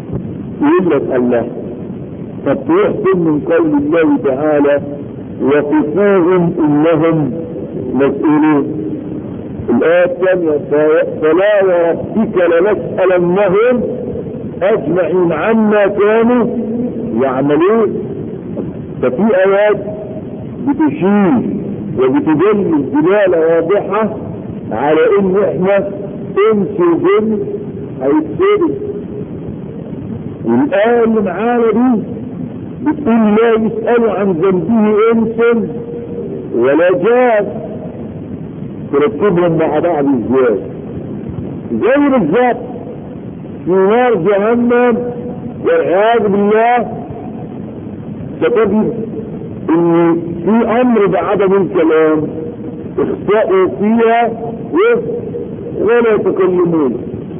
يقول لك الله طب تروح من قول الله تعالى وقفوهم انهم مسؤولون الآية الثانية فلا وربك لنسألنهم أجمعين عما كانوا يعملون ففي آيات بتشير وبتدل دلالة واضحة على إن إحنا إنس وجن هيتسرق والآية اللي معانا دي بتقول لا يسأل عن ذنبه إنس ولا جاد تركبهم مع بعض ازاي زي بالظبط في نار جهنم والعياذ بالله ستجد ان في امر بعدم الكلام اخسأوا فيها ولا يتكلمون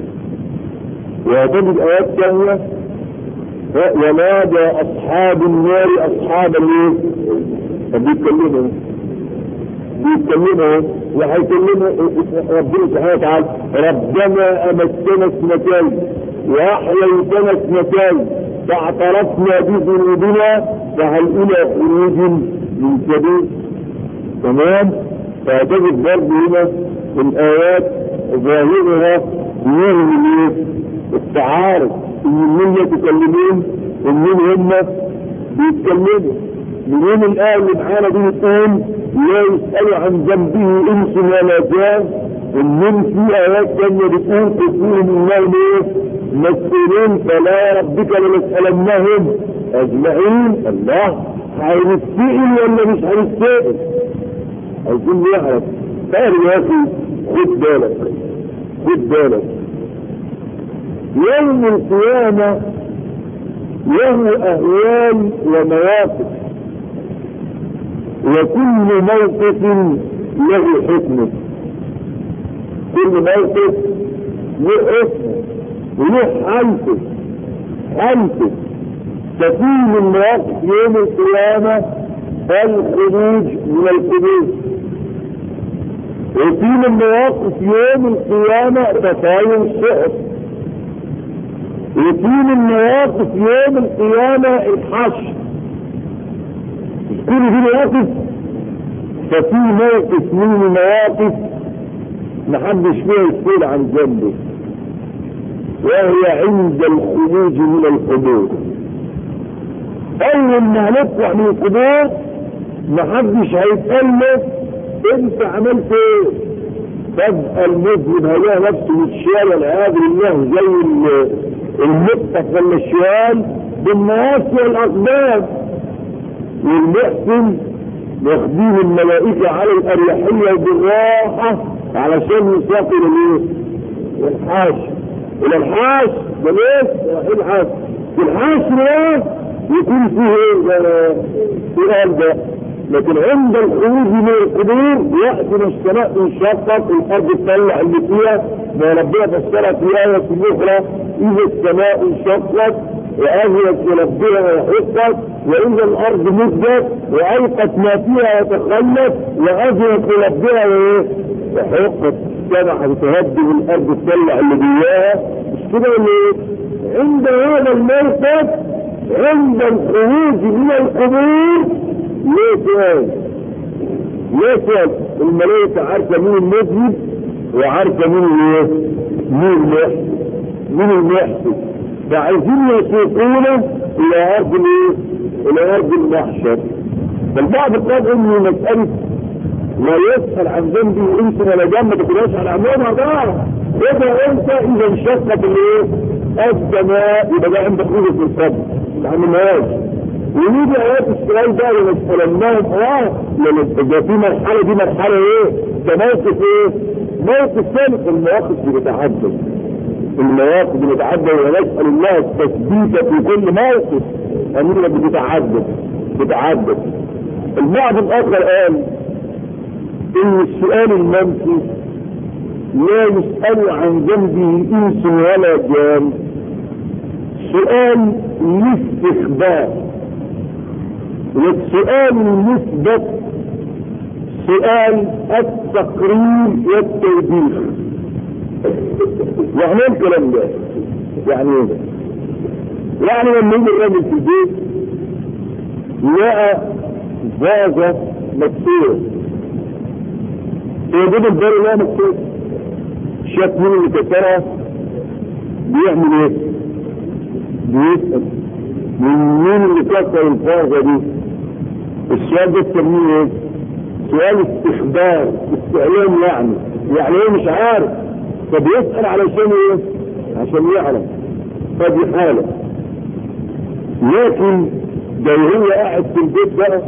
وتجد ايات ثانيه ونادى اصحاب النار اصحاب الليل فبيتكلموا بيتكلموا وهيكلموا ربنا سبحانه وتعالى ربنا امتنا اثنتين واحييتنا اثنتين فاعترفنا بذنوبنا فهل الى خروج من سبيل تمام فتجد برضه هنا الايات ظاهرها نور التعارف ان من يتكلمون ومن هم بيتكلموا منين الآية اللي معانا دي بتقول لا يسأل عن ذنبه إنس ولا جان ومن في آيات تانية بتقول كثير من الله ليه مسؤولين فلا ربك لنسألنهم أجمعين الله هنتسئل ولا مش هنتسئل عايزين نعرف تعرف يا أخي خد بالك خد بالك يوم القيامة له أهوال ومواقف وكل موقف له حكمه كل موقف له حكمه وله حالته حالته ففي من مواقف يوم القيامة الخروج من القبور وفي من مواقف يوم القيامة تطاير الصحف وفي من مواقف يوم القيامة الحشر كل دي مواقف ففي موقف من المواقف محدش فيها يسأل عن ذنبه وهي عند الخروج من القبور اول ما هنطلع من القبور محدش هيتألف انت عملت ايه فجأة المذنب هيلاقي نفسه متشال والعياذ بالله زي المقطف ولا الشوال بالمعاصي والاقدام والمحسن ياخديه الملائكة على الأريحية بالراحة علشان يسافر الايه؟ الحاشر إلى الحاشر ده ليه؟ الحاشر الحاشر ده يكون فيه ايه؟ سؤال ده لكن عند الخروج من القبور يأتي السماء انشقت الأرض تطلع اللي فيها ما ربنا فسرها في آية أخرى إذا السماء انشقت وأذنت لربها وحقت وإذا الأرض مدت وألقت ما فيها وتخلت وأذنت لربها وحقت كما هتهدم الأرض تطلع اللي جواها مش كده اللي عند هذا الموقف عند الخروج من القبور ليه سؤال ليه سؤال الملائكة عارفة مين المسجد وعارفة مين الايه مين المحسن مين المحسن فعايزين يسوقونا الى ارض الايه الى ارض المحشر فالبعض قال ان مسألة لا يسأل عن ذنبه انت ولا جنب ما تقولهاش على عمومها بقى اذا انت اذا انشقت الايه السماء يبقى ده عند خروجك من القبر ما عملناهاش ويجي ايات السؤال ده لنسألناهم اه ده في مرحلة دي مرحلة ايه ده موقف ايه موقف ثاني في المواقف اللي بتتعدد المواقف اللي بتتعدد ونسأل الله التثبيت في كل موقف اميرنا بتتعدد بتتعدد البعض الاخر قال ان السؤال المنفي لا يسأل عن ذنبه انس ولا جان سؤال الاستخبار والسؤال المثبت سؤال التقرير والتوبيخ يعني ايه الكلام ده؟ يعني ايه يعني لما يجي الراجل في البيت لقى فازة مكسورة يجيب الدار لا مكسورة شاف مين اللي كسرها بيعمل ايه؟ بيسأل من مين اللي كسر الفازة دي؟ السؤال ده تسميه ايه؟ سؤال استخبار استعلام يعني يعني ايه مش عارف فبيسأل علشان ايه؟ عشان يعرف فدي حالة لكن ده هو قاعد في البيت بقى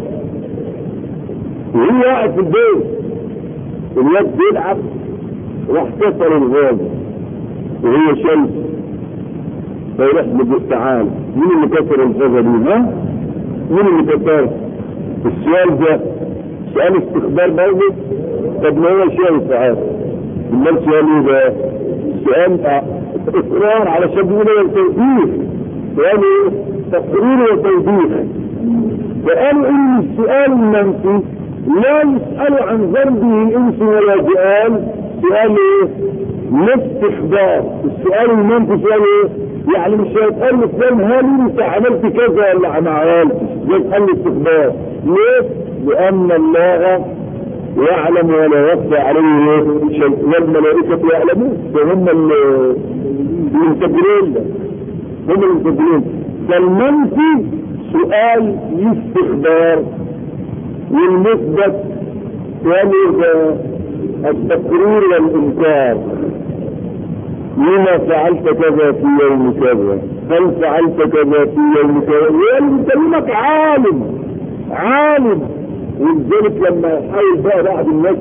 وهو قاعد في البيت الواد بيلعب راح كسر الغاز وهي شمس فيروح بيقول تعال مين اللي كسر الغازة دي ها؟ مين اللي كسرها؟ السؤال ده سؤال استخبار برضه طب ما هو شايف عادي امال سؤال ايه ده؟ سؤال اصرار على شبه التوبيخ سؤال ايه؟ تقرير وتوبيخ فقالوا ان السؤال المنفي لا يسأل عن ذنبه الانس ولا جآل سؤال ايه؟ الاستخبار السؤال المنفي سؤال ايه؟ يعني مش هيتقال لفلان هل انت عملت كذا ولا ما عملتش يسأل الاستخبار ليه؟ لأن الله يعلم ولا يخفى عليه شيء والملائكة يعلمون فهم المنتجرين هم المنتجرين فالمنفي سؤال الاستخبار والمثبت سؤال التقرير والإنكار لما فعلت كذا في يوم كذا هل فعلت كذا في يوم كذا يعني بيكلمك عالم عالم ولذلك لما يحاول بقى بعض الناس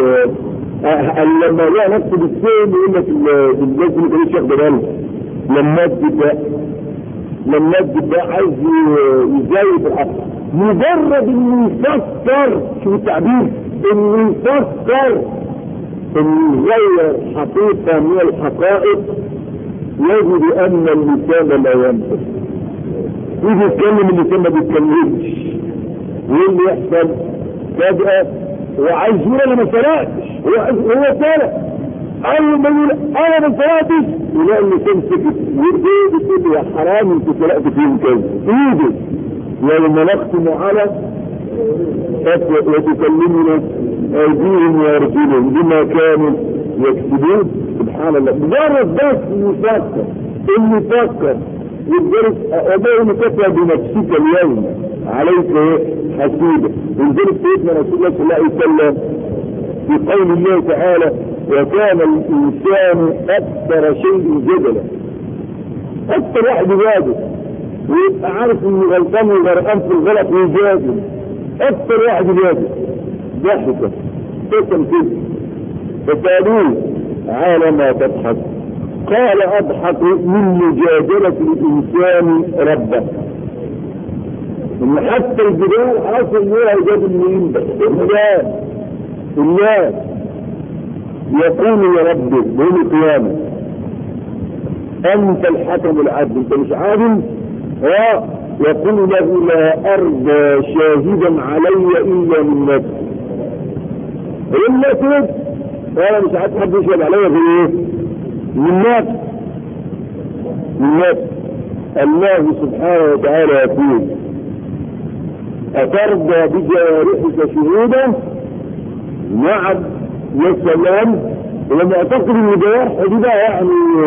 لما لقى نفسه بالسين يقول لك الناس اللي كانوا ياخدوا بالهم لما بقى لما بقى عايز يزايد الحق مجرد انه يفكر شوف التعبير انه يفكر انه يغير حقيقة من الحقائق يجد ان اللسان لا ينطق يجي يتكلم اللسان ما بيتكلمش وايه اللي يحصل فجأة هو عايز يقول انا ما سرقتش هو هو سرق اول ما يقول انا ما سرقتش يلاقي اللسان سكت وايده بتقول يا حرام انت سرقت فيهم كذا ايده يوم نختم على وتكلمنا ايديهم وارجلهم بما كانوا يكسبون سبحان الله مجرد بس يفكر انه يفكر يدرس وما كفى بنفسك اليوم عليك حسيبه ولذلك سيدنا رسول الله صلى الله عليه وسلم في قول الله تعالى وكان الانسان اكثر شيء جدلا اكثر واحد يجادل ويبقى عارف انه غلطان وغرقان في الغلط ويجادل اكثر واحد يجادل ضحك ابتسم كده فسالوه على ما تضحك قال اضحك من مجادلة الانسان ربه ان حتى الجبال حصل لها جبل مين الله الله يقول يا رب يوم القيامة انت الحكم العدل انت مش عادل اه يقول له لا ارضى شاهدا علي الا من نفسي الا كده وانا مش عايز حد يشهد عليا في ايه من نفسي من نفسي الله سبحانه وتعالى يقول أترضى بجوارحك شهودا نعم يا سلام ولما اعتقد ان جوارحه دي بقى يعني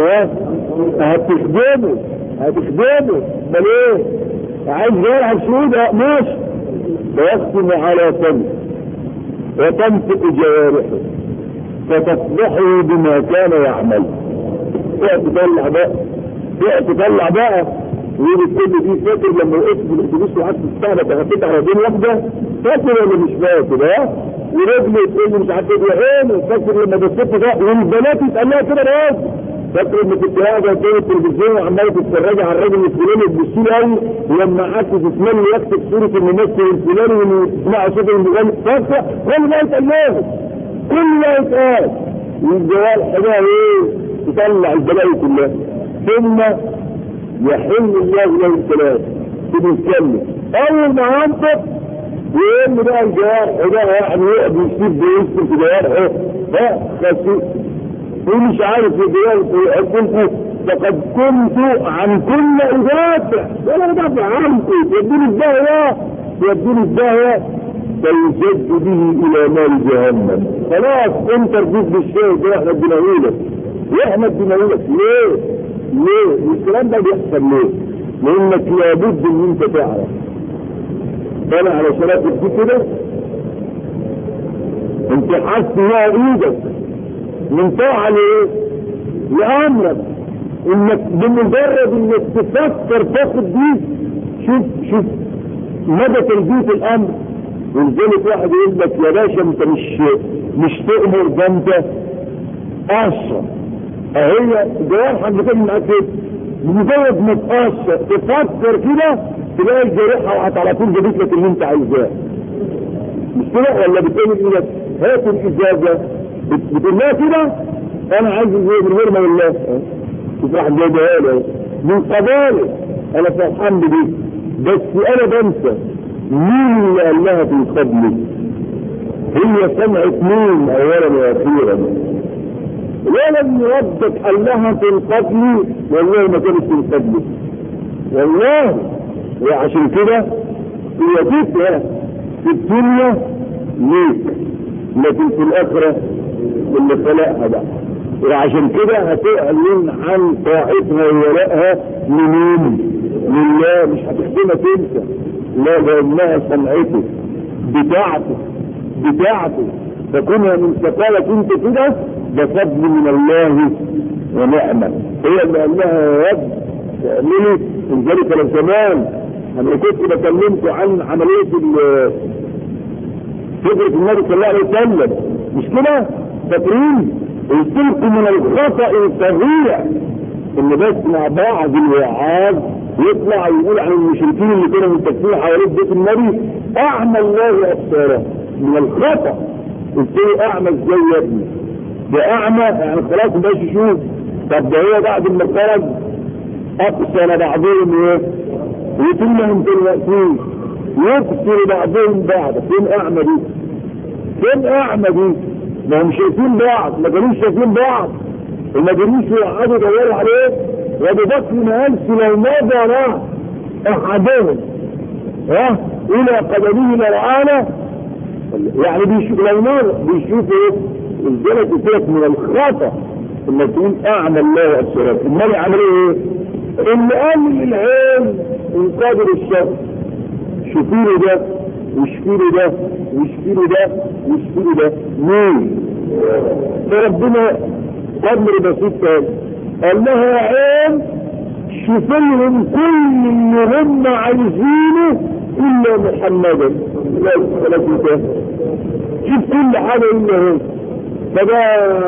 هتخدمه هتخدمه بل ايه عايز جوارح شهودا ماشي ويختم على فمه وتنطق جوارحه فتصبحه بما كان يعمل تقعد تطلع بقى تقعد تطلع بقى ويجي الكل دي فاكر لما وقفت في الاتوبيس وقعدت تستهبط غطيت على دين واحده فاكر ولا مش فاكر ها؟ ورجلي تقول لي مش عارف ايه عيني فاكر لما بصيت ده والبنات يسالها كده راس فاكر لما كنت قاعده قدام التلفزيون وعماله تتفرجي على الراجل الفلاني تبصي له قوي ولما قعدت تسمعني يكتب صوره الممثل الفلاني وتسمع صوت المغني فاكره كل ده يتقال كل ده يتقال والجوال حاجه ايه تطلع البلاوي كلها ثم يحل الله له الكلام تيجي يتكلم اول ما ينطق يقول بقى الجوارح ده يعني يقعد يسيب بيسكت في جوارحه ها خسيس هو مش عارف الجوارح يقدمه فقد كنت عن كل ادافع ولا ادافع عنكم تودوني الدهوة تودوني الدهوة فيجد به الى نار جهنم خلاص انت رضيت بالشيء ده احنا اديناهولك واحنا اديناهولك ليه؟ ليه؟ والكلام ده بيحصل ليه؟ لانك لابد ان انت تعرف انا على شرف دي كده انت حاسس انها ايدك من طاعة لايه؟ لامرك انك بمجرد انك تفكر تاخد دي شوف شوف مدى تلبية الامر ولذلك واحد يقول لك يا باشا انت مش مش تؤمر ده انت اشرف اهي جوارحك بتعمل معاك كده بمجرد ما تقشر تفكر كده تلاقي الجريحه وقعت على طول جابت لك اللي انت عايزاه مش كده ولا بتقول لك هات الاجازه بتقول لها كده انا عايز زي من غير ما اقول لها شوف راح جايبها لي من قبالي انا فرحان بدي بس انا بنسى مين اللي قال لها في قبلي هي سمعت مين اولا واخيرا ولم ربك قال لها تنقذني والله ما كانت تنقذني والله وعشان كده هي فتنة في الدنيا ليك لكن في الآخرة اللي خلقها بقى وعشان كده هتعلن عن طاعتها وولائها لمين؟ لله مش هتخدمك انت لا لانها صنعته بتاعته بتاعته فكونها من سقالك انت كده ده فضل من الله ونعمة هي اللي قال لها يا رب تعملي لذلك لو زمان انا كنت بكلمكم عن عملية فكرة النبي صلى الله عليه وسلم مش كده فاكرين قلت لكم من الخطأ الفظيع ان بسمع بعض الوعاظ يطلع يقول عن المشركين اللي كانوا منتكسين حوالين بيت النبي اعمى الله ابصاره من الخطأ قلت له اعمى ازاي يا ابني ده اعمى يعني خلاص مبقاش يشوف طب ده هو بعد ما خرج اقسم بعضهم ايه وكلهم دلوقتي يبصر بعضهم بعض فين اعمى دي فين اعمى دي ما هم شايفين بعض ما كانوش شايفين بعض وما كانوش يقعدوا يدوروا عليه وابو بكر ما قالش لو نظر احدهم ها الى قدمه لرعانا يعني بيشوف لو نظر بيشوف ايه الجلد فيك من الخطا انك تقول اعمى الله ابصارك النبي عمل ايه اللي قال للعين انقادر الشخص شوفي له ده وشفي له ده وشفي له ده وشفي له ده مين فربنا امر بسيط تاني قال لها يا عين شوف لهم كل اللي هم عايزينه الا محمدا لا ثلاثة شوف كل حاجة الا هو فده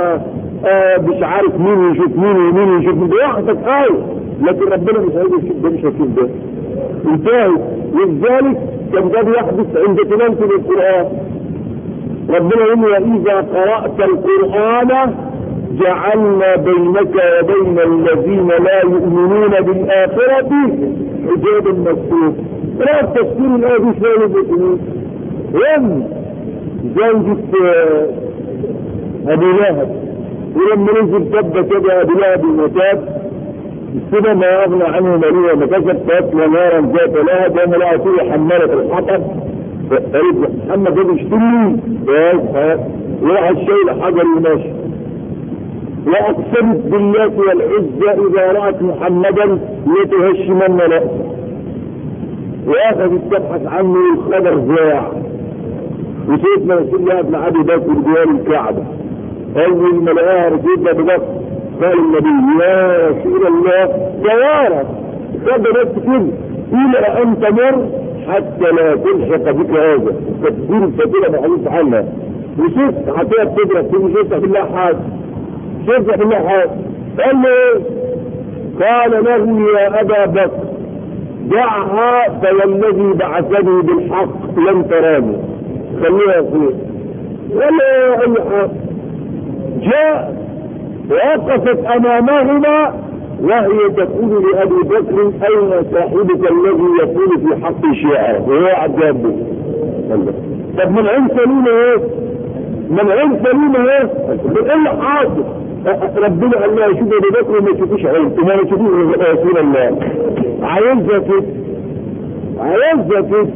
آه مش عارف مين يشوف مين ومين يشوف مين واحدك ايوه لكن ربنا مش عايز يشوف ده مش هيشوف ده انتهى ولذلك كان ده بيحدث عند تلاوة القرآن ربنا يقول وإذا قرأت القرآن جعلنا بينك وبين الذين لا يؤمنون بالآخرة حجابا مكتوب لا تفسير الآية دي شوية المسلمين وين زوجة أبي لهب ولما نزل تبت يد أبي لهب وتاب كده ما أغنى عنه مليئة ما كسب تأكل نارا ذات لهب وما لا أطيع حمالة الحطب قالت محمد ده بيشتري بس وراح الشيء حجر وماشي واقسمت بالله والعزة اذا رأت محمدا لتهشمن رأسه واخذت تبحث عنه الخبر ذاع وسيدنا رسول الله ابن ابي بكر جوار الكعبة اول ما لقاها رسول الله بكر قال النبي يا رسول الله جوارك خد بس كده الى ان تمر حتى لا تلحق بك هذا تدبير الفتيلة بحديث عنها وشفت حتى تضرب في مشيطة بالله حاجة شفت بالله حاجة قال له ايه قال له يا ابا بكر دعها فوالذي بعثني بالحق لن تراني خليها فيه ولا اي حاجة جاء وقفت امامهما وهي تقول لأبي بكر أين صاحبك الذي يقول في حق شيعة وهو عجاب به طب من عين سليمة ايه من عين سليمة ايه من ايه اللي حاصل ربنا قال لها شوف ابو بكر ما تشوفوش عين وما تشوفوش رسول الله عايزها كده عايزها كده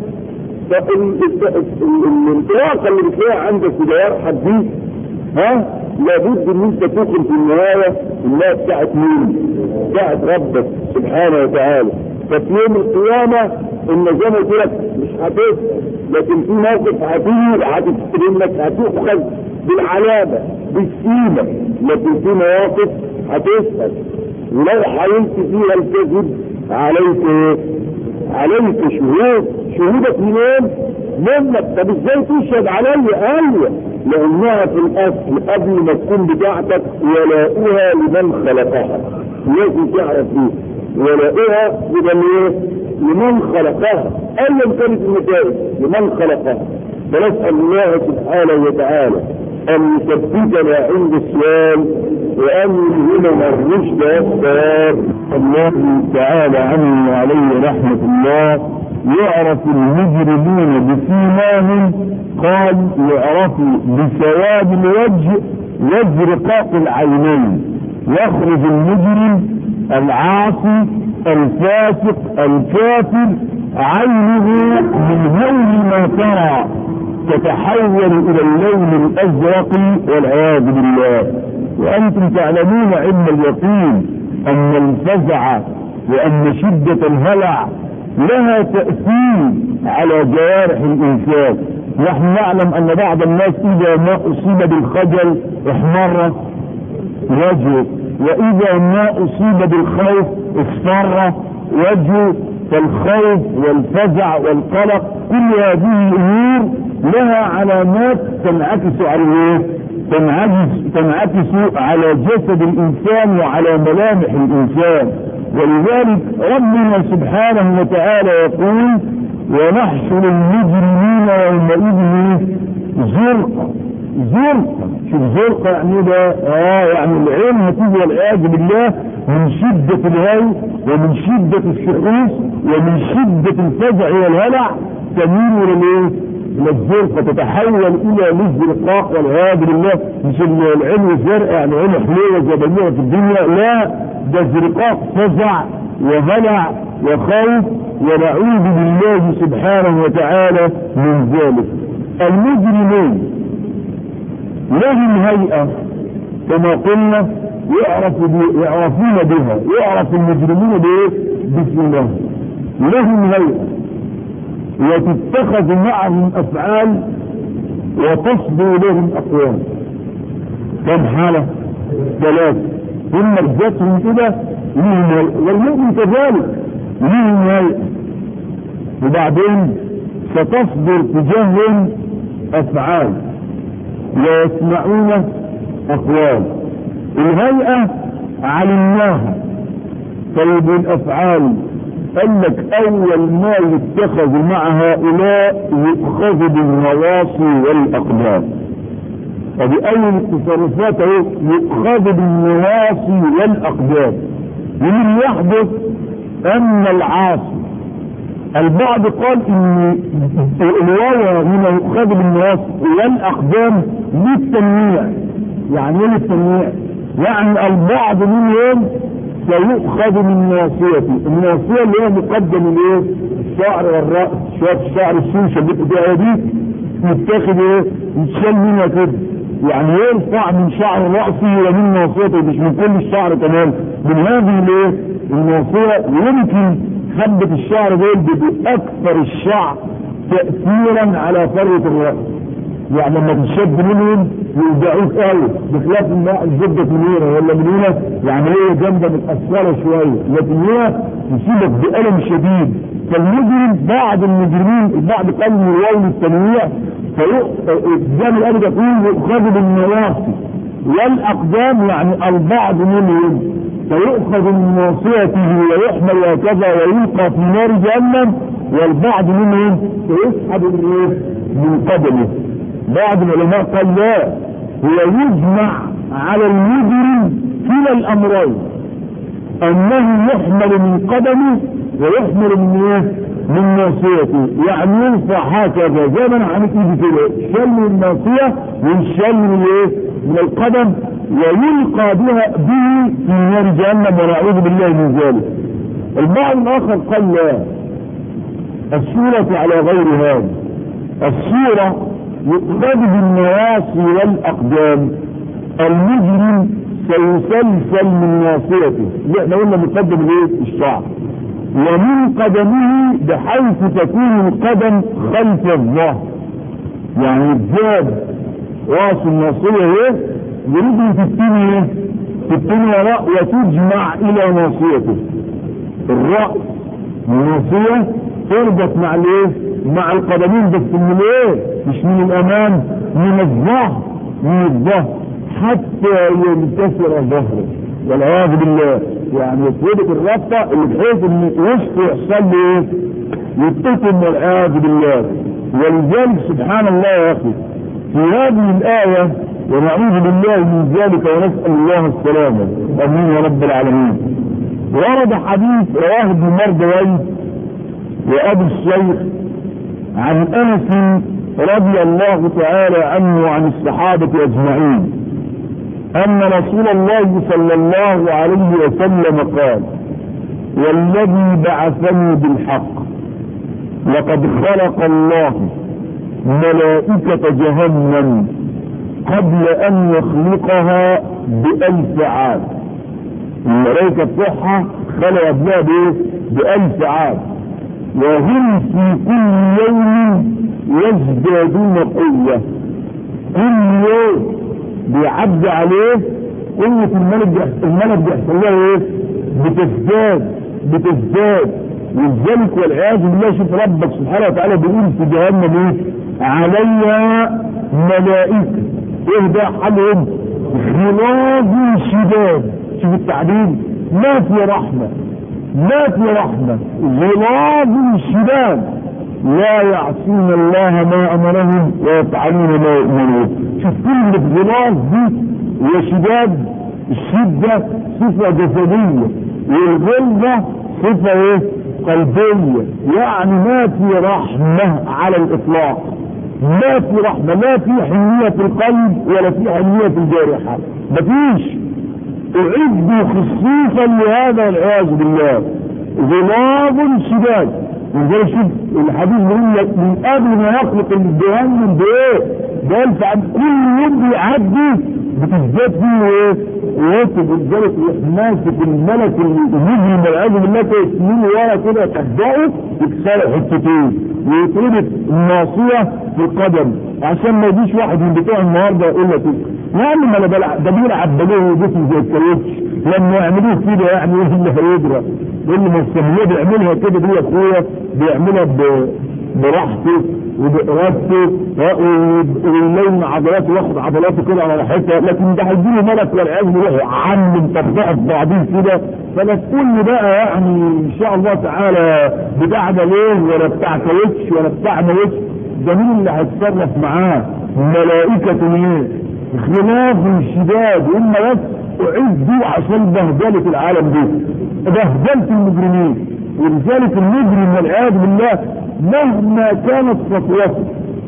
الانطلاقه اللي بتلاقيها عندك في دوار حديث ها لابد ان انت تدخل في النهايه انها بتاعت مين؟ بتاعت ربك سبحانه وتعالى ففي يوم القيامه ان زي ما قلت لك مش هتسال لكن في موقف هتيجي هتفتكر انك هتؤخذ بالعلامه بالسيمه لكن في مواقف هتسال ولو حاولت فيها الكذب عليك ايه؟ عليك شهود شهودك منين؟ منك طب ازاي تشهد علي؟ ايوه لانها في الاصل قبل ما تكون بتاعتك ولاؤها لمن خلقها لازم تعرف دي ولاؤها يبقى ايه؟ لمن خلقها ايا كانت النتائج لمن خلقها فنسال الله سبحانه وتعالى ان يثبتنا عند السؤال وان يلهمنا الرشد والصواب الله تعالى عنه وعليه رحمه الله يعرف المجرمون بسيماهم قال يعرف بسواد الوجه وازرقاق العينين يخرج المجرم العاصي الفاسق الكافر عينه من هول ما ترى تتحول الى اللون الازرق والعياذ بالله وانتم تعلمون علم اليقين ان الفزع وان شدة الهلع لها تأثير على جوارح الانسان نحن نعلم ان بعض الناس اذا ما اصيب بالخجل احمر وجهه واذا ما اصيب بالخوف اصفر وجهه فالخوف والفزع والقلق كل هذه الامور لها علامات تنعكس على ايه؟ تنعكس تنعكس على جسد الانسان وعلى ملامح الانسان ولذلك ربنا سبحانه وتعالى يقول ونحشر المجرمين يومئذ زرقا زرقا شوف زرقا يعني ده اه يعني العين هتيجي والعياذ بالله من شدة الهول ومن شدة الشخوص ومن شدة الفزع والهلع تميل الى الايه؟ الى الزرقة تتحول الى الازرقاء والعياذ بالله مش العين الزرقاء يعني عين حلوة زي بنوها في الدنيا لا ده زرقاء فزع وهلع وخوف ونعوذ بالله سبحانه وتعالى من ذلك المجرمين لهم هيئة كما قلنا يعرف يعرفون بها يعرف المجرمين بايه بسمهم لهم هيئة وتتخذ معهم افعال وتصدر لهم اقوال كم حالة ثلاثة ثم رجتهم كده لهم هيئة والمؤمن كذلك لهم هيئة وبعدين ستصدر تجاههم افعال ويسمعون اقوال الهيئة علمناها طيب الافعال قال لك اول ما يتخذ مع هؤلاء يؤخذ بالنواصي والاقدام فبأول التصرفات اهو يؤخذ بالنواصي والاقدام ومن يحدث ان العاصي البعض قال ان الواو من يؤخذ بالنواصي والاقدام للتنويع يعني ايه للتنويع؟ يعني البعض منهم سيؤخذ من ناصيته الناصية اللي هي مقدم الايه الشعر والرأس شوية الشعر السوشة اللي بتبقى دي يتاخد ايه يتشال منها كده يعني يرفع من شعر رأسه ومن ناصيته مش من كل الشعر كمان من هذه الايه الناصية يمكن حبة الشعر دول بأكثر الشعر تأثيرا على فروة الرأس يعني لما تشد منهم يوجعوك قوي بخلاف الماء الزبدة من هنا ولا من هنا يعني هي جنبه متأثرة شوية لكن هي يصيبك بألم شديد فالمجرم بعض المجرمين البعض قال من الواو للتنويع زي ما الآن يقول يؤخذ بالنواصي والأقدام يعني البعض منهم فيؤخذ من ناصيته ويحمل وكذا ويلقى في نار جهنم والبعض منهم سيسحب من قدمه بعض العلماء قال لا هو يجمع على المجرم كلا الامرين انه يحمل من قدمه ويحمل من ايه من ناصيته يعني ينفع هكذا زي ما انا عملت ايدي كده شال من الناصيه ويشال من الايه من القدم ويلقى بها به في نار جهنم ونعوذ بالله من ذلك البعض الاخر قال لا الصورة على غير هذا الصورة يؤخذ بالنواصي والاقدام المجرم سيسلسل من ناصيته اللي احنا قلنا مقدم الايه الشعر ومن قدمه بحيث تكون القدم خلف الظهر يعني الجاب راس الناصية ايه يريد تبتني ايه تبتني وراء وتجمع الى ناصيته الرأس الناصية تربط مع الايه مع القدمين بس من الايه مش من الامام من الظهر من الظهر حتى ينكسر ظهره والعياذ بالله يعني يتربط الربطه اللي بحيث ان وسطه يحصل له ايه؟ يتقم والعياذ بالله ولذلك سبحان الله يا اخي في هذه الايه ونعوذ بالله من ذلك ونسال الله السلامه امين يا رب العالمين ورد حديث رواه ابن مردوي وابو الشيخ عن انس رضي الله تعالى عنه وعن الصحابه اجمعين ان رسول الله صلى الله عليه وسلم قال والذي بعثني بالحق لقد خلق الله ملائكة جهنم قبل ان يخلقها بألف عام الملائكة بتوعها خلق قبلها بايه بألف عام وهم في كل يوم يزدادون قوة كل يوم بيعدي عليه قوة الملك بيحصل الملك بيحصل لها ايه؟ بتزداد بتزداد ولذلك والعياذ بالله شوف ربك سبحانه وتعالى بيقول في جهنم ايه؟ عليها ملائكة ايه ده حالهم؟ غلاظ شداد شوف التعبير ما في رحمة ما في رحمة غلاظ شداد لا يعصون الله ما امرهم ويفعلون ما يؤمرون شوف كلمة غلاظ دي وشداد الشدة صفة جسدية والغلظة صفة ايه قلبية يعني ما في رحمة على الاطلاق ما في رحمة لا في حنية في القلب ولا في حنية في الجارحة مفيش اعدوا خصيصا لهذا والعياذ بالله غلاظ شداد ولذلك شوف الحديث بيقول لك من قبل ما يخلق الجهنم بايه؟ بألف عام كل يوم بيعدي بتزداد فيه ايه؟ ويكتب ولذلك ماسك الملك المجرم والعياذ بالله كده سنين ورا كده تبدأه يكسر حتتين ويتربط الناصية في القدم عشان ما يجيش واحد من بتوع النهارده يقول لك يا عم ما انا بلعب ده بيلعب باليه جسم زي الكاوتش لما يعملوه كده يعني ايه اللي هيجرى اللي ما السهليه بيعملها كده دي يا اخويا بيعملها براحته وبإرادته ويلين عضلاته وياخد عضلاته كده على راحتها لكن ده هيجيله ملك والعياذ بالله عم تفضح بعضين كده فلا تقول لي بقى يعني ان شاء الله تعالى بتاع ده ليه ولا بتاع كاوتش ولا بتاع موتش ده مين اللي هيتصرف معاه؟ ملائكة ايه؟ خلاف الشداد هم بس اعدوا عشان بهدلة العالم دي بهدلة المجرمين ولذلك المجرم والعياذ بالله مهما كانت سطوته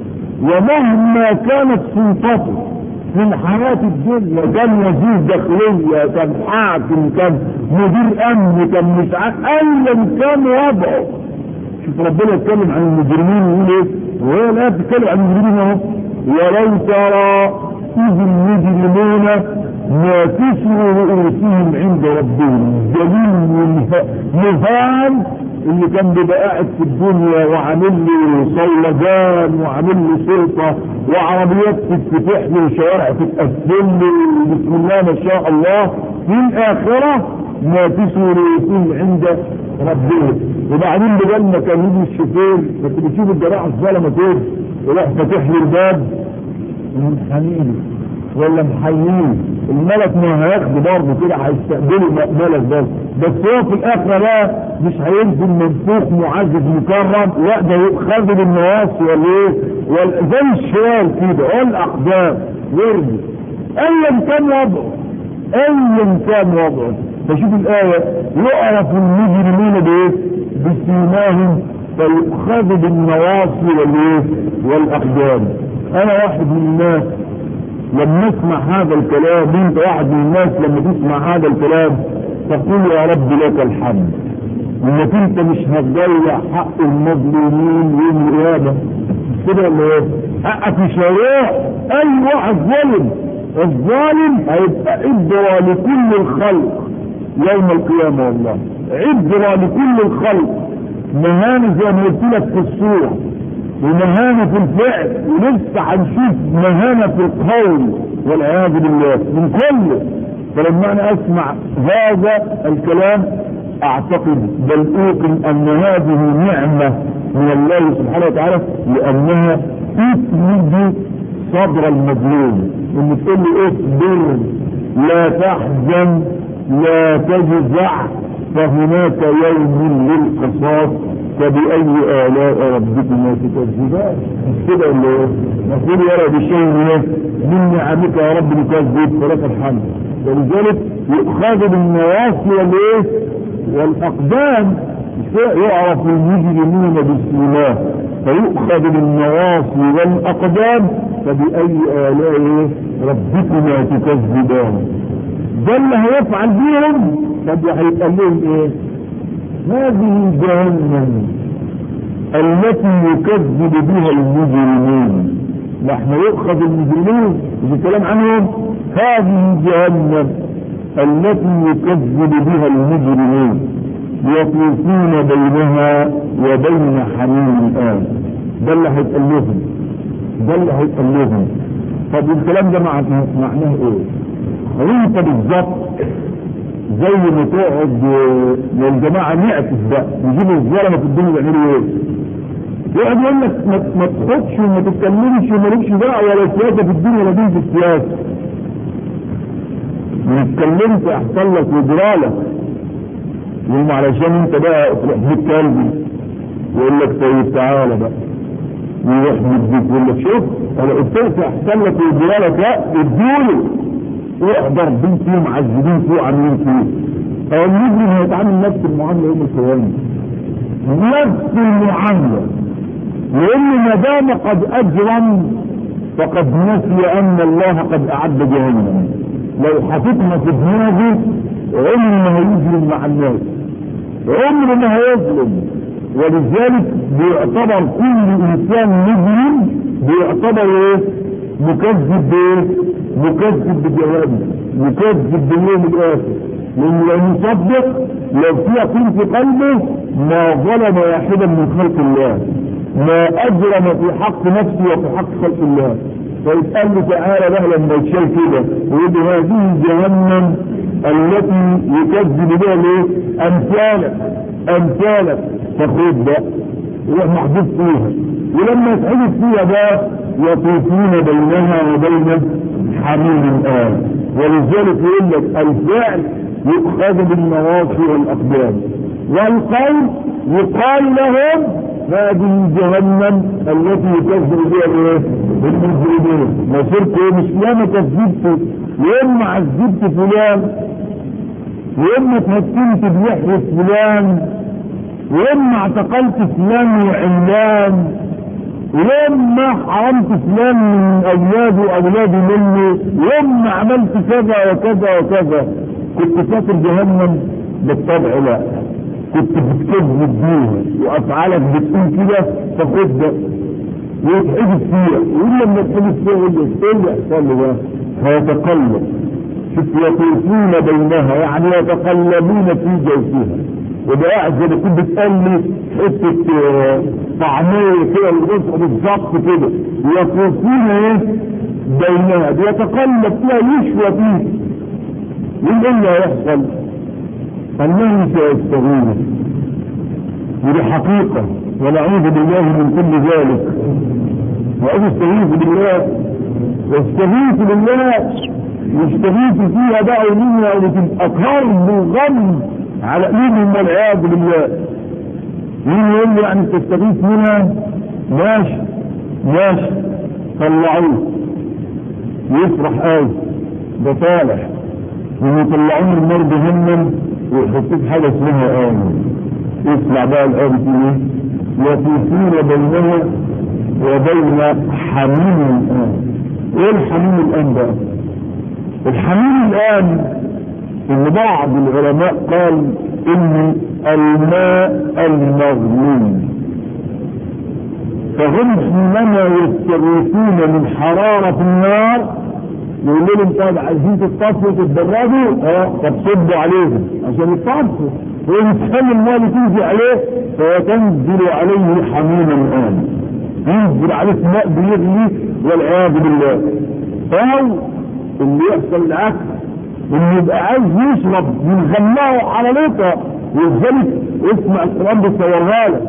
ومهما كانت سلطته من حياة الدنيا كان وزير داخلية كان حاكم كان مدير امن كان مش عارف ايا كان وضعه شوف ربنا يتكلم عن المجرمين ويقول ايه وهي الآية بتتكلم عن المجرمين اهو ولو ترى إذ المجرمون ناكسوا رؤوسهم عند ربهم دليل مهان اللي كان بيبقى قاعد في الدنيا وعامل لي صولجان وعامل لي سلطة وعربيات تتفتح لي وشوارع تتقفل لي بسم الله ما شاء الله في الآخرة ناكسوا رؤوسهم عند ربهم وبعدين بدل ما كان يجي الشوفير بس بتشوف الجراحة الظلمة كده يروح فاتح لي الباب من حنين ولا محيين الملك ما هياخده برضه كده هيستقبله ملك برضه بس هو في الاخره بقى مش هينزل منفوخ معزز مكرم لا ده خد بالنواصي ولا ايه ولا زي الشوال كده والاقدام يرمي ايا كان وضعه ايا كان وضعه فشوف الايه يعرف المجرمين بايه بسيماهم فيؤخذ بالنواصي والايه والاقدام انا واحد من الناس لما اسمع هذا الكلام انت واحد من الناس لما تسمع هذا الكلام تقول يا رب لك الحمد انك انت مش هتضيع حق المظلومين يوم القيامه كده ولا ايه؟ حقك مش هيروح اي واحد ظلم الظالم هيبقى عبره لكل الخلق يوم القيامه والله عبره لكل الخلق مهانه زي ما قلت لك في الصوره ومهانه في الفعل ولسه هنشوف مهانه في القول والعياذ بالله من كله فلما انا اسمع هذا الكلام اعتقد بل اوقن ان هذه نعمة من الله سبحانه وتعالى لانها تسند صدر المظلوم ان تقول له اصبر لا تحزن لا تجزع فهناك يوم للقصاص فبأي آلاء ربكما تكذبان كده اللي ايه؟ نقول يرى بشيء من نعمك يا رب نكذب فلك الحمد ولذلك يؤخذ بالنواصي والايه والاقدام يعرف المجرمين بسم فيؤخذ بالنواصي والاقدام فباي الاء ربكما تكذبان ده اللي هيفعل بيهم طب هيبقى لهم ايه هذه جهنم التي يكذب بها المجرمين نحن يؤخذ المجرمين مش الكلام عنهم هذه جهنم التي يكذب بها المجرمين يطوفون بينها وبين حميم الآن ده اللي هيتقال لهم ده اللي هيتقال لهم طب الكلام ده معناه معناه ايه؟ هو انت بالظبط زي ما تقعد والجماعه نعكس بقى يجيبوا الظلمه في الدنيا يعملوا ايه؟ يقعد يقول لك ما تخدش وما تتكلمش ومالكش دعوه ولا سياسه في الدنيا ولا دين في السياسه. اتكلمت احسن لك وجرالك يقوم علشان انت بقى تروح بيت كلبي يقول لك طيب تعالى بقى يروح بيت يقول لك شوف انا قلت لك احسن لك وجرالك لا اديله احضر بين فيه معذبين فيه وعاملين فيه هو المجرم هيتعامل نفس المعامله يوم القيامه نفس المعامله لان ما دام قد اجرم فقد نسي ان الله قد اعد جهنم لو حطيتنا في دماغه عمر ما هيجرم مع الناس عمر ما هيظلم ولذلك بيعتبر كل انسان مجرم بيعتبر ايه مكذب بايه مكذب بجوابه مكذب باليوم الاخر لانه لو مصدق لو في يقين في قلبه ما ظلم واحدا من خلق الله ما اجرم في حق نفسه وفي حق خلق الله فيتقال له تعالى بقى لما يتشال كده ويقول له هذه جهنم التي يكذب بها الايه؟ امثالك امثالك فخذ بقى يروح محبوس فيها ولما يتحدث فيها بقى يطوفون بينها وبين حميم الآن ولذلك يقول لك الفعل يؤخذ بالنواصي والأقدام والقول يقال لهم هذه جهنم التي يكذب بها الايه؟ المجرمين مصيرك ايه مش ياما كذبت ياما عذبت فلان ياما اتهكمت بلحية فلان ياما اعتقلت فلان وعلان ياما حرمت فلان من اولاده واولادي مني ياما عملت كذا وكذا وكذا كنت فاكر جهنم بالطبع لا كنت بتكذب بيها وافعالك بتقول كده فخد ده ويتحدث فيها ويقول لما يتحدث فيها يقول له ايه اللي يحصل له ده؟ هيتقلب شوف يطوفون بينها يعني يتقلبون في جوفها وده قاعد زي ما كنت بتقلي حته طعميه كده الغصه بالظبط كده يطوفون ايه بينها بيتقلب فيها يشوى فيه مين اللي هيحصل؟ انه سيستغيث ودي حقيقه ونعوذ بالله من كل ذلك وأنا استغيث بالله واستغيث بالله يستغيث فيها بقى ومنها وتبقى كرب وغم على قلوبهم والعياذ بالله مين يقول له يعني تستغيث منها ماشي ماشي طلعوه يفرح قوي ده صالح ويطلعوه النار جهنم ويحطوه في حاجه اسمها امن اسمع بقى الآية بتقول ايه يطوفون بينها وبين حميم الآن ايه الحميم الان بقى الحميم الان ان بعض العلماء قال ان الماء المغلي فهم حينما يستغيثون من حرارة النار يقول لهم طيب عايزين تتصفوا وتتدربوا اه طب صبوا عليهم عشان يتصفوا ويتخلي الماء اللي تنزل عليه فيتنزل عليه حميما الان ينزل عليه ماء بيغلي والعياذ بالله او اللي يحصل العكس انه يبقى عايز يشرب من غماه على لطة ولذلك اسمع القرآن بيصورها لك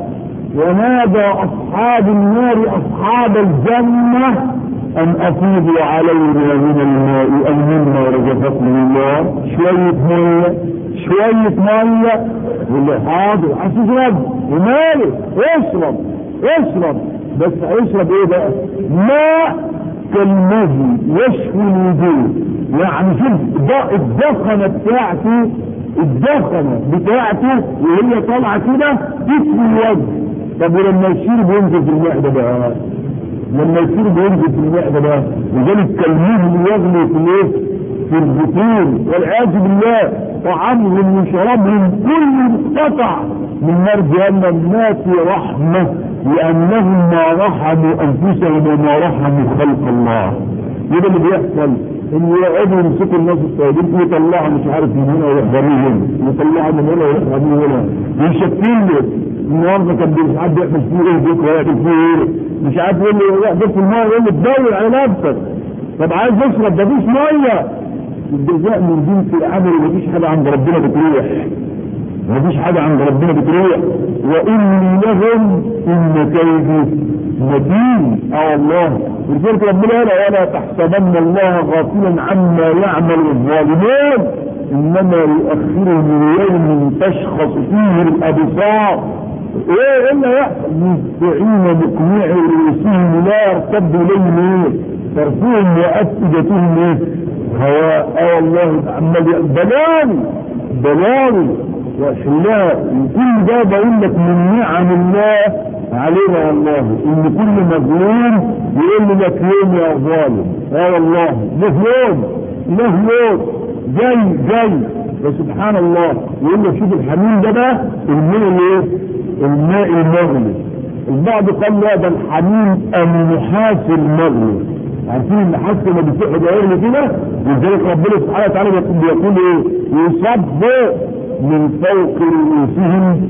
ونادى اصحاب النار اصحاب الجنة ان افيضوا علينا من الماء او مما رزقكم الله شوية مية شوية مية واللي حاضر عايز يشرب وماله اشرب اشرب بس هيشرب ايه بقى ماء كالمهي يشفي الوجوه يعني شوف الدخنة بتاعته الدخنة بتاعته وهي طالعة كده تسوي الوجه طب ولما يشير بينزل في المعدة بقى لما يصير بينزل في المعدة بقى لذلك كالمهل يغلي في الايه؟ في البطون والعياذ بالله طعامهم وشرابهم كل قطع من نار جهنم ما في رحمة لأنهم ما رحموا أنفسهم وما رحموا خلق الله يبقى اللي بيحصل ان يقعدوا يمسكوا الناس الطيبين يطلعوا مش عارف من هنا ويحضروا هنا يطلعوا من هنا ويحضروا هنا يشكل له النهارده كان مش عارف يعمل فيه ايه بكره يعمل فيه ايه مش عارف يقول له يحضر في الميه يقول له تدور على نفسك طب عايز تشرب ده مفيش ميه الجزاء من جنس العمل مفيش حاجه عند ربنا بتروح مفيش حاجة عند ربنا بتروح وإني لهم إن كيدي متين اه الله ولذلك ربنا قال ولا تحسبن الله غافلا عما يعمل الظالمون إنما يؤخرهم ليوم تشخص فيه الأبصار ايه الا يحصل مستعين مقنع رؤوسهم لا يرتد اليهم ايه طرفهم وافئدتهم ايه هواء اه والله عمال بلاوي بلاوي وحلاء وكل ده بقول لك من نعم الله علينا والله ان كل مظلوم يقول لك يوم يا ظالم اه والله له يوم له يوم جاي جاي فسبحان الله يقول لك شوف الحميم ده بقى الماء الايه؟ الماء المغلي البعض قال لا ده الحميم النحاس المغلي عارفين النحاس لما بيفتح دائرة كده لذلك ربنا سبحانه وتعالى بيقول ايه؟ يصب من فوق رؤوسهم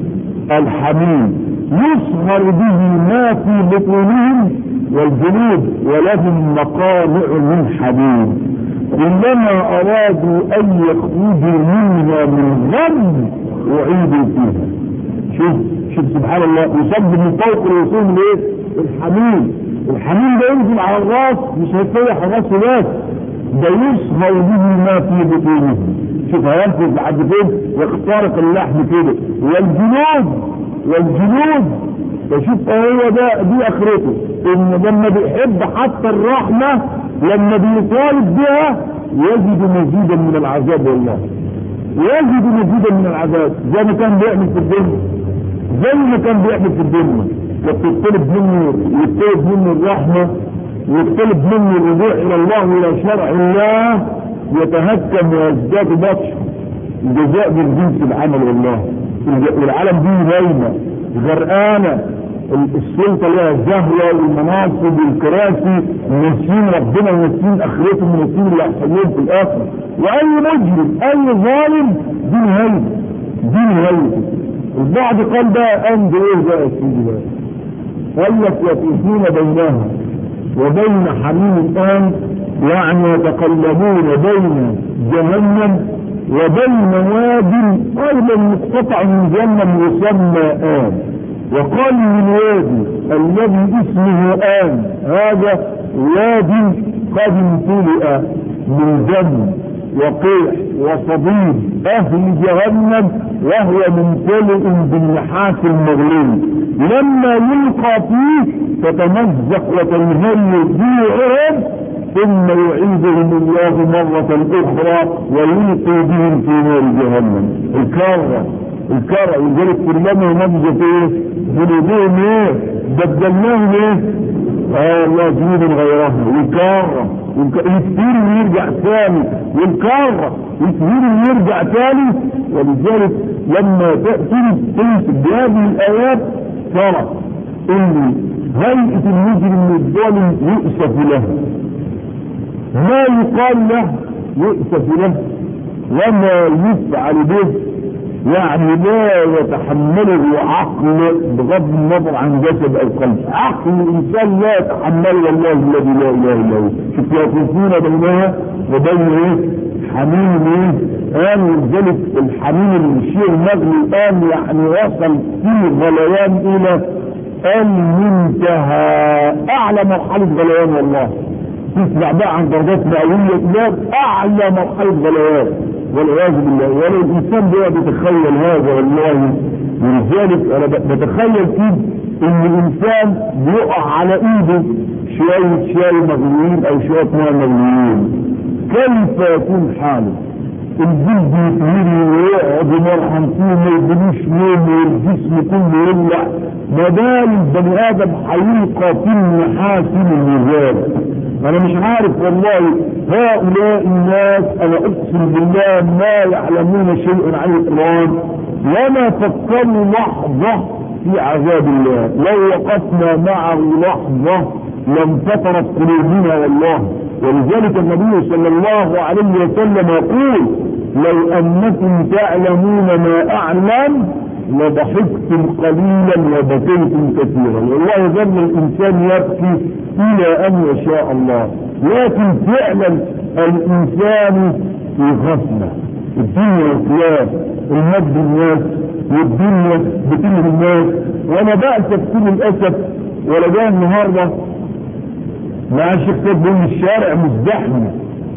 الحميم يصهر به ما في بطونهم والجنود ولهم مقامع من حديد كلما ارادوا ان يخرجوا منها من غم اعيدوا فيها شوف شوف سبحان الله يصب من فوق رؤوسهم الايه؟ الحميم الحميم ده ينزل على الراس مش هيتفتح الراس بس ده يصهر به ما في بطونهم شوف هينفذ لحد فين يخترق اللحم كده والجنود والجنود فشوف هو ده دي اخرته ان لما بيحب حتى الرحمة لما بيطالب بها يجد مزيدا من العذاب والله يجد مزيدا من العذاب زي ما كان بيعمل في الدنيا زي ما كان بيعمل في الدنيا وبتطلب منه يطلب منه الرحمة ويطلب منه الرجوع الى الله والى شرع الله يتهكم ويزداد بطش الجزاء من جنس العمل والله والعالم دي نايمة غرقانة السلطة لها الزهوة والمناصب والكراسي ناسين ربنا وناسين اخرتهم وناسين اللي هيحصل لهم في الاخر واي مجرم اي ظالم دي نهايته دي نهايته البعض قال بقى امد ايه بقى يا سيدي بقى قال لك يطوفون بينها وبين حميم الان يعني يتقلبون بين جهنم وبين واد ايضا مقتطع من جهنم يسمى ان وقال من وادي الذي اسمه ان هذا واد قد امتلئ من دم وقيح وصديد اهل جهنم وهو ممتلئ بالنحاس المغلي لما يلقى فيه تتمزق وتنهل جوعهم ثم يعيدهم الله مرة اخرى ويلقي بهم في نار جهنم الكرة الكرة لذلك كلما نبذت ايه جنودهم ايه بدلناهم ايه اه الله جنود غيرها الكرة يكتير ويرجع ثاني والكرة يكتير ويرجع ثاني ولذلك لما تأتي تمسك بهذه الآيات ترى ان هيئة المجرم الظالم يؤسف له ما يقال له يؤسف له وما يفعل به يعني لا يتحمله عقل بغض النظر عن جسد او قلب عقل الانسان لا يتحمله والله الذي لا اله الا هو شوف يطوفون بينها وبين ايه حميم ايه قال ولذلك الحميم الشيء المغلي الان يعني وصل فيه غليان الى المنتهى اعلى مرحله غليان والله تسمع بقى عن درجات مئويه لا اعلى مرحله غليان والعياذ بالله ولا الانسان بقى بيتخيل هذا والله ولذلك انا بتخيل كده ان الانسان بيقع على ايده شويه شاي مغليين او شويه ماء مغليين كيف يكون حاله الجلد يتهري ويقعد مرحم فيه ما يدلوش نوم والجسم كله يولع ما دام البني ادم هيلقى في محاسن الميزان انا مش عارف والله هؤلاء الناس انا اقسم بالله ما يعلمون شيئا عن القران وما فكروا لحظه في عذاب الله لو وقفنا معه لحظه لم فترت قلوبنا والله ولذلك النبي صلى الله عليه وسلم يقول لو انكم تعلمون ما اعلم لضحكتم قليلا وبكيتم كثيرا والله ظل الانسان يبكي الى ان يشاء الله لكن فعلا الانسان في غفله الدنيا وفياه المجد الناس والدنيا بتلهي الناس وانا بأسف كل الاسف ولا جاء النهارده مع الشيخ سيد بيقول الشارع مزدحم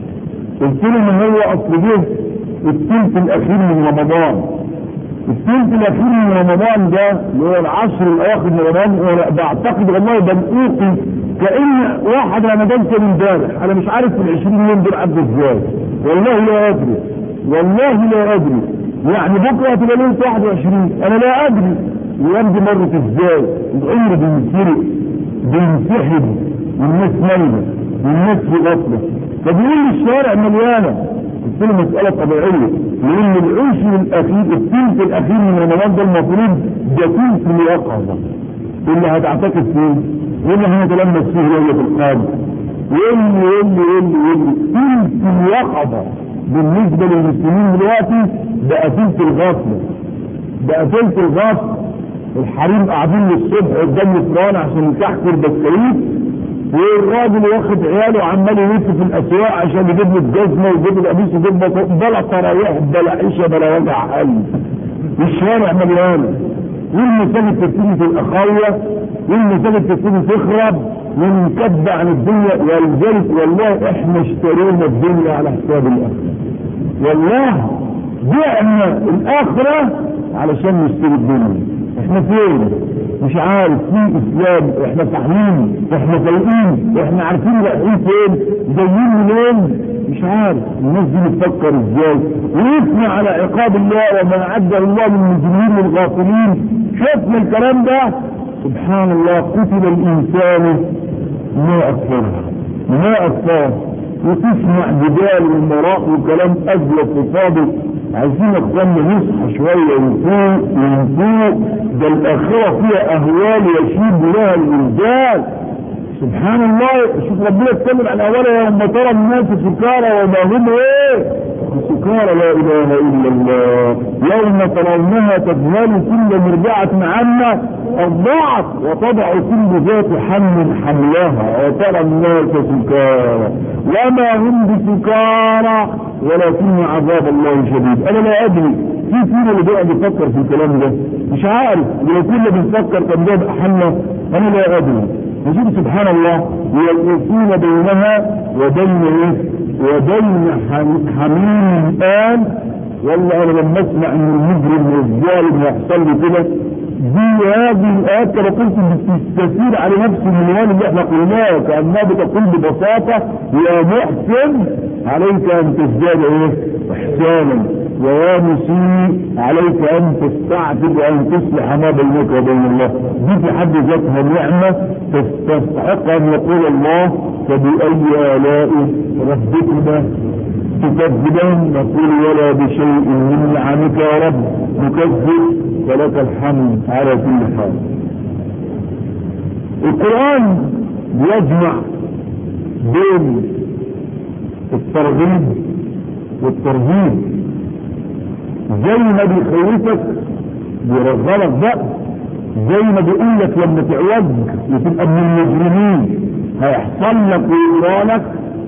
قلت له ان هو اصل جه الثلث الاخير من رمضان الثلث الاخير من رمضان ده اللي هو العشر الاواخر من رمضان وانا بعتقد والله بنقوقي كان واحد رمضان كان امبارح انا مش عارف في ال 20 يوم دول عدوا ازاي والله لا ادري والله لا ادري يعني بكره هتبقى ليله 21 انا لا ادري الايام دي مرت ازاي العمر بينسرق بينسحب والناس نايمه والناس في غفله فبيقول لي الشوارع مليانه قلت له مساله طبيعيه لان العشر الاخير الثلث الاخير من رمضان ده المفروض يكون في اليقظه اللي هتعتكف فيه واللي هنتلمس فيه ليله القدر واللي واللي واللي واللي ثلث اليقظه بالنسبه للمسلمين دلوقتي بقى ثلث الغفله بقى ثلث الغفله الحريم قاعدين للصبح قدام الفران عشان يكحكوا البسكويت والراجل واخد عياله وعمال يلف في الاسواق عشان يجيب له الجزمه ويجيب له القميص ويجيب له بلا تراويح بلا عيشه بلا وجع قلب والشارع مليان والمساجد تبتدي تبقى والمساجد تبتدي تخرب ونكب عن الدنيا ولذلك والله احنا اشترينا الدنيا على حساب الاخره والله بعنا الاخره علشان نشتري الدنيا احنا فين مش عارف في اسلام احنا صاحيين احنا فايقين احنا عارفين رايحين فين جايين منين مش عارف الناس دي بتفكر ازاي ويثني على عقاب الله وما عده الله من المجرمين والغافلين شفنا الكلام ده سبحان الله قتل الانسان ما اكثرها ما اكثرها وتسمع جدال ومراء وكلام اجلس وفاضل عايزين اخواننا نصحى شويه ونفوق ونفوق ده الاخره فيها اهوال يشيب لها الولدان سبحان الله شوف ربنا اتكلم عن اولا يوم ترى الناس سكارى وما هم ايه سكارى لا اله الا الله يوم ترونها تذهل كل مرضعة عما ارضعت وتضع كل ذات حمل حملها وترى الناس سكارى وما هم بسكارى ولكن عذاب الله شديد انا لا ادري في فينا اللي بيقعد يفكر في الكلام ده مش عارف لو كنا بنفكر كان ده يبقى حالنا انا لا ادري نشوف سبحان الله يوقفون بينها وبين ايه وبين حميم الان والله انا لما اسمع ان المجرم والظالم يحصل لي كده دي هذه الايات كما قلت بتستثير على نفس المنوال اللي احنا قلناه كانها بتقول ببساطه يا محسن عليك ان تزداد ايه احسانا ويا مسيء عليك ان تستعتب وان تصلح ما بينك وبين الله دي في حد ذاتها نعمة تستحق ان يقول الله فبأي آلاء ربكما تكذبان نقول ولا بشيء من نعمك يا رب نكذب ولك الحمد على كل حال القرآن بيجمع بين الترغيب والترهيب زي ما بيخوفك بيرغبك بقى زي ما بيقول لك لما تعوج وتبقى من المجرمين هيحصل لك ويقرالك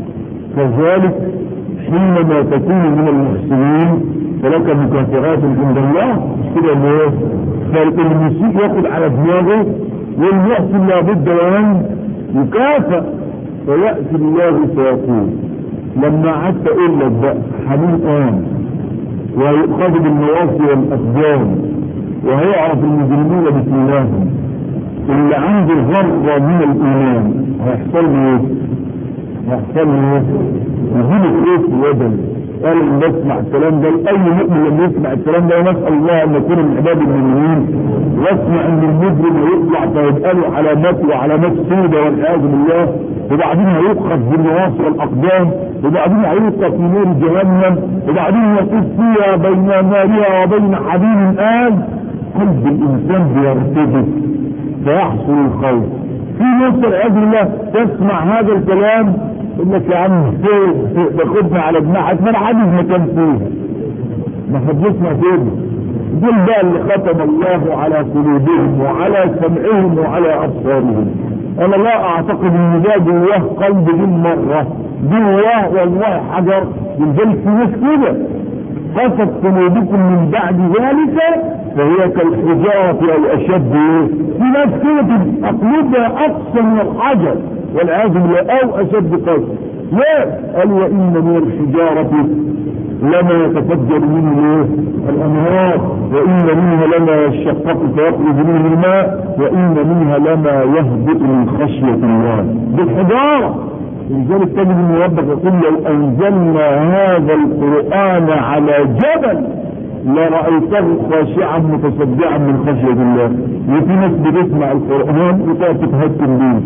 كذلك حينما تكون من المحسنين فلك مكافئات عند الله مش كده اللي ايه فالمسيء ياخد على دماغه والمحسن لابد وان يكافئ فيأتي الله فيقول لما قعدت اقول لك بقى حنين قام ويؤخذ بالنواصي والاقدام وهيعرف المجرمين بسيماهم اللي عنده ذره من الايمان هيحصل له ايه؟ هيحصل له ايه؟ يجيب ايه في يده قال ان بسمع الكلام ده اي مؤمن لما يسمع الكلام ده ونسال الله ان يكون من عباد المؤمنين واسمع ان المجرم هيطلع فيبقى له علامات وعلامات سودة والعياذ بالله وبعدين هيؤخذ بالنواصي والاقدام وبعدين هيوقف في نور جهنم وبعدين يطوف فيها بين نارها وبين حبيب قال قلب الانسان بيرتجف فيحصل الخوف في ناس والعياذ بالله تسمع هذا الكلام يقول لك يا عم فوق باخدنا على جناحك ما انا عايز مكان فيه ما حدثنا كده دول بقى اللي ختم الله على قلوبهم وعلى سمعهم وعلى ابصارهم انا لا اعتقد ان ده جواه قلب من مره جواه والله حجر ينزل في ناس كده قصد قلوبكم من بعد ذلك فهي كالحجارة او اشد في ناس كده تبقى قلوبها اقصى من الحجر والعياذ بالله او اشد قسوة لا قال وان من الحجارة لما يتفجر منه الانهار وان منها لما يشقق فيخرج منه الماء وان منها لما يهبط من خشية الله بالحجارة لذلك تجد ان ربك يقول لو انزلنا هذا القرآن على جبل لرأيته خاشعا متصدعا من خشية الله وفي ناس بتسمع القرآن وتقعد تتهكم بيه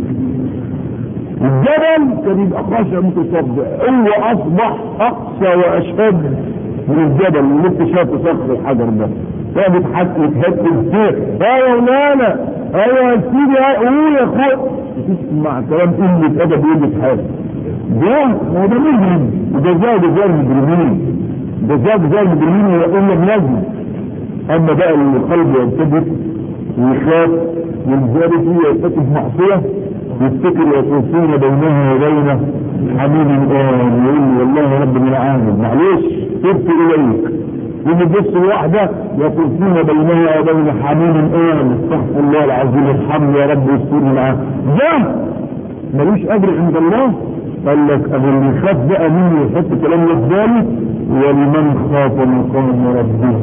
الجبل كان يبقى خاشع متصدع هو اصبح اقسى واشد من الجبل اللي انت شايف صخر الحجر ده ده بيتحكم يتهكم فيه اه يا مولانا ايوه يا سيدي قول يا اخويا تسمع كلام قلة ادب قلة حاجه ده هو ده مجرم وده زي جزاء المجرمين ده زي جزاء المجرمين ويقول لك لازم اما بقى اللي قلبه يرتبط ويخاف ينزل فيه يرتكب معصيه يفتكر يطوفون بينها وبين حميم الآن يقول لي والله رب من عامل معلش تبت إليك يجي بص واحدة يطوفون بينها وبين حميم الآن استغفر الله العظيم الحمد يا رب يسترني معاه ده ملوش أجر عند الله قال لك أبو اللي خاف بقى مني يحط كلام في باله ولمن خاف مقام ربه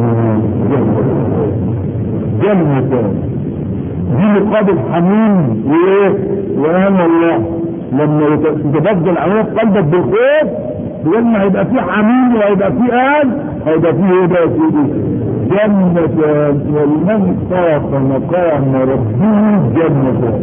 جنتان دي مقابل حميم وايه وانا الله لما تتبدل عملية قلبك بالخوف لما هيبقى فيه حميم وهيبقى فيه قال هيبقى فيه ايه بقى يا سيدي جنتان ولمن خاف مقام ربه جنتان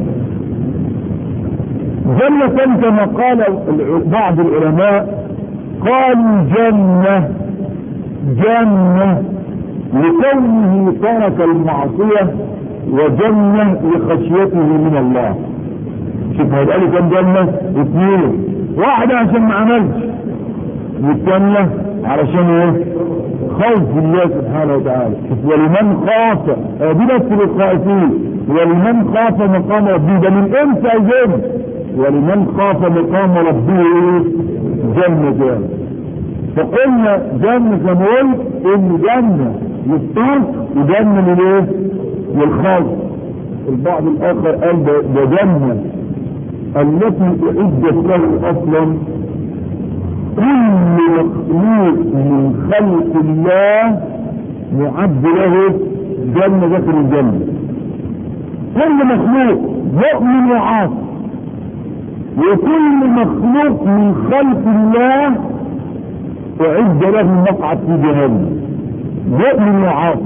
جنة كما قال بعض العلماء قالوا جنة جنة لكونه ترك المعصية وجنة لخشيته من الله شوف هيبقى لي كام جنة اثنين واحدة عشان ما عملش والثانية علشان ايه خوف الله سبحانه وتعالى شوف ولمن خاف دي بس للخائفين ولمن خاف مقام ربه ده من امتى يجب ولمن خاف مقام ربه جنة جنة فقلنا جنة زي ما قلت ان جنة للطرف وجنة من ايه؟ للخوف البعض الاخر قال ده, ده جنة التي اعدت له اصلا كل مخلوق من خلق الله معد له جنة داخل الجنة كل مخلوق مؤمن وعاصي وكل مخلوق من خلق الله أعد له مقعد في جهنم مؤمن وعاصي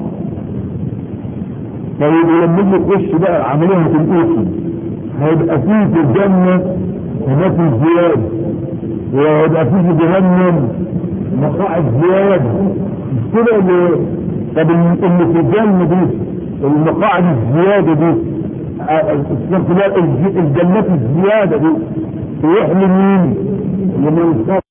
طيب ولما يجي يخش بقى عمليه الاسم هيبقى فيه في الجنه هناك زياده وهيبقى فيه في جهنم مقاعد زياده مش كده اللي طب اللي في الجنه دي المقاعد الزياده دي الجنات الزياده دي تروح لمين؟ لمن